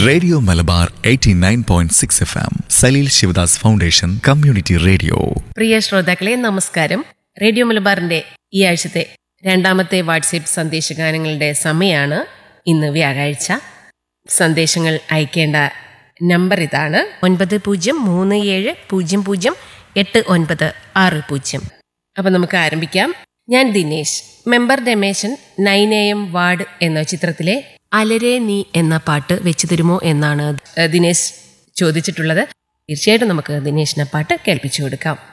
radio Malabar 89.6 point six F M Saleel Shivadas foundation community radio പ്രിയ ശ്രോതാക്കളെ നമസ്കാരം റേഡിയോ മലബാറിന്റെ ഈ ആഴ്ചത്തെ രണ്ടാമത്തെ വാട്സപ്പ് സന്ദേശഗാനങ്ങളുടെ സമയമാണ് ഇന്ന് വ്യാഴാഴ്ച സന്ദേശങ്ങൾ അയക്കേണ്ട നമ്പർ ഇതാണ് ഒൻപത് പൂജ്യം മൂന്ന് ഏഴ് പൂജ്യം പൂജ്യം എട്ട് ഒൻപത് ആറ് പൂജ്യം അപ്പം നമുക്ക് ആരംഭിക്കാം ഞാൻ Dinesh member Rameshan nine A M ward എന്ന ചിത്രത്തിലെ അലരേ നീ എന്ന പാട്ട് വെച്ചു തരുമോ എന്നാണ് ഏഹ്, ദിനേശ് ചോദിച്ചിട്ടുള്ളത് തീർച്ചയായിട്ടും നമുക്ക് ദിനേശിനെ പാട്ട് കേൾപ്പിച്ചു കൊടുക്കാം